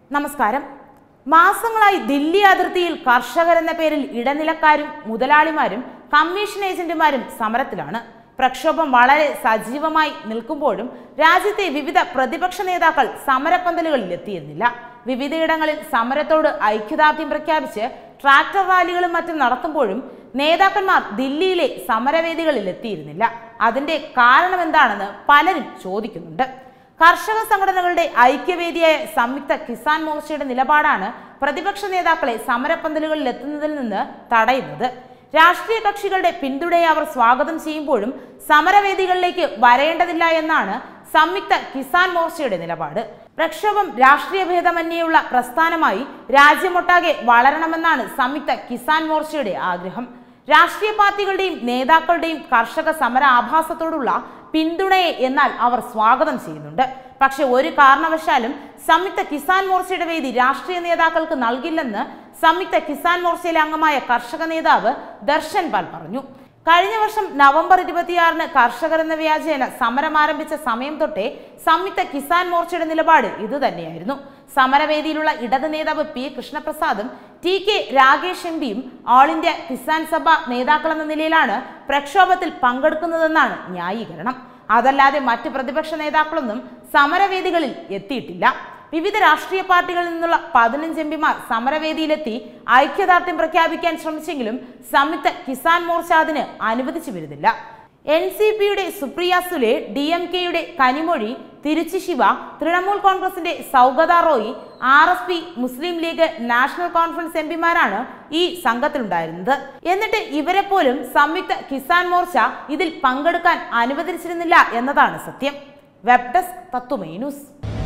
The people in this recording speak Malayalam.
നമസ്കാരം മാസങ്ങളായി ദില്ലി അതിർത്തിയിൽ കർഷകരെന്ന പേരിൽ ഇടനിലക്കാരും മുതലാളിമാരും കമ്മീഷൻ ഏജന്റുമാരും സമരത്തിലാണ് പ്രക്ഷോഭം വളരെ സജീവമായി നിൽക്കുമ്പോഴും രാജ്യത്തെ വിവിധ പ്രതിപക്ഷ നേതാക്കൾ സമരപ്പന്തലുകളിൽ എത്തിയിരുന്നില്ല വിവിധയിടങ്ങളിൽ സമരത്തോട് ഐക്യദാർഢ്യം പ്രഖ്യാപിച്ച് ട്രാക്ടർ റാലികളും മറ്റും നടത്തുമ്പോഴും നേതാക്കന്മാർ ദില്ലിയിലെ സമരവേദികളിൽ എത്തിയിരുന്നില്ല അതിന്റെ കാരണം എന്താണെന്ന് പലരും ചോദിക്കുന്നുണ്ട് കർഷക സംഘടനകളുടെ ഐക്യവേദിയായ സംയുക്ത കിസാൻ മോർച്ചയുടെ നിലപാടാണ് പ്രതിപക്ഷ നേതാക്കളെ സമരപ്പന്തലുകളിൽ എത്തുന്നതിൽ നിന്ന് തടയുന്നത് രാഷ്ട്രീയ കക്ഷികളുടെ പിന്തുണയെ അവർ സ്വാഗതം ചെയ്യുമ്പോഴും സമരവേദികളിലേക്ക് വരേണ്ടതില്ല എന്നാണ് സംയുക്ത കിസാൻ മോർച്ചയുടെ നിലപാട് പ്രക്ഷോഭം രാഷ്ട്രീയ ഭേദമന്യേയുള്ള പ്രസ്ഥാനമായി രാജ്യമൊട്ടാകെ വളരണമെന്നാണ് സംയുക്ത കിസാൻ മോർച്ചയുടെ ആഗ്രഹം രാഷ്ട്രീയ പാർട്ടികളുടെയും നേതാക്കളുടെയും കർഷക സമര ആഭാസത്തോടുള്ള പിന്തുണയെ എന്നാൽ അവർ സ്വാഗതം ചെയ്യുന്നുണ്ട് പക്ഷെ ഒരു കാരണവശാലും സംയുക്ത കിസാൻ മോർച്ചയുടെ വേദി രാഷ്ട്രീയ നേതാക്കൾക്ക് നൽകില്ലെന്ന് സംയുക്ത കിസാൻ മോർച്ചയിലെ അംഗമായ കർഷക നേതാവ് ദർശൻ പാൽ പറഞ്ഞു കഴിഞ്ഞ വർഷം നവംബർ ഇരുപത്തിയാറിന് കർഷകർ എന്ന വ്യാജേന സമരം ആരംഭിച്ച സമയം തൊട്ടേ സംയുക്ത കിസാൻ മോർച്ചയുടെ നിലപാട് ഇതുതന്നെയായിരുന്നു സമരവേദിയിലുള്ള ഇടത് നേതാവ് പി കൃഷ്ണപ്രസാദും ടി കെ രാകേഷ് എം പിയും ഓൾ ഇന്ത്യ കിസാൻ സഭ നേതാക്കളെന്ന നിലയിലാണ് പ്രക്ഷോഭത്തിൽ പങ്കെടുക്കുന്നതെന്നാണ് ന്യായീകരണം അതല്ലാതെ മറ്റ് പ്രതിപക്ഷ നേതാക്കളൊന്നും സമരവേദികളിൽ എത്തിയിട്ടില്ല വിവിധ രാഷ്ട്രീയ പാർട്ടികളിൽ നിന്നുള്ള പതിനഞ്ച് എം പിമാർ സമരവേദിയിലെത്തി ഐക്യദാർഢ്യം പ്രഖ്യാപിക്കാൻ ശ്രമിച്ചെങ്കിലും സംയുക്ത കിസാൻ മോർച്ച അതിന് അനുവദിച്ചു വരുന്നില്ല എൻ സി പിയുടെ സുപ്രിയ സുലെ ഡി എം കെയുടെ കനിമൊഴി തിരുച്ചി ശിവ തൃണമൂൽ കോൺഗ്രസിന്റെ Saugata Roy R S P Muslim League National Conference M പിമാരാണ് ഈ സംഘത്തിലുണ്ടായിരുന്നത് എന്നിട്ട് ഇവരെ പോലും സംയുക്ത കിസാൻ മോർച്ച ഇതിൽ പങ്കെടുക്കാൻ അനുവദിച്ചിരുന്നില്ല എന്നതാണ് സത്യം വെബ് ഡെസ്ക് തത്വമേ ന്യൂസ്